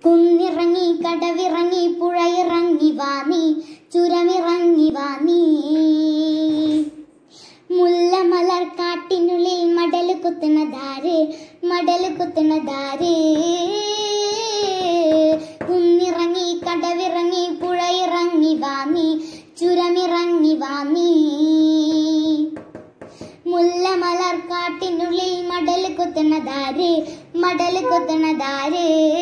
കുന്നിറങ്ങി കടവിറങ്ങി പുഴയിറങ്ങി വാ നീ ചുരമിറങ്ങി വാ നീ മുല്ലമലർ കാട്ടിനുള്ളിൽ മടല് കുത്തുന്നതാര് മടല് കുത്തുന്നതാര് കുന്നിറങ്ങി കടവിറങ്ങി പുഴയിറങ്ങി വാ നീ ചുരമിറങ്ങി വാ നീ മുല്ലമലർ കാട്ടിനുള്ളിൽ മടല് കുത്തുന്നതാര് മടല് കുത്തുന്നതാര്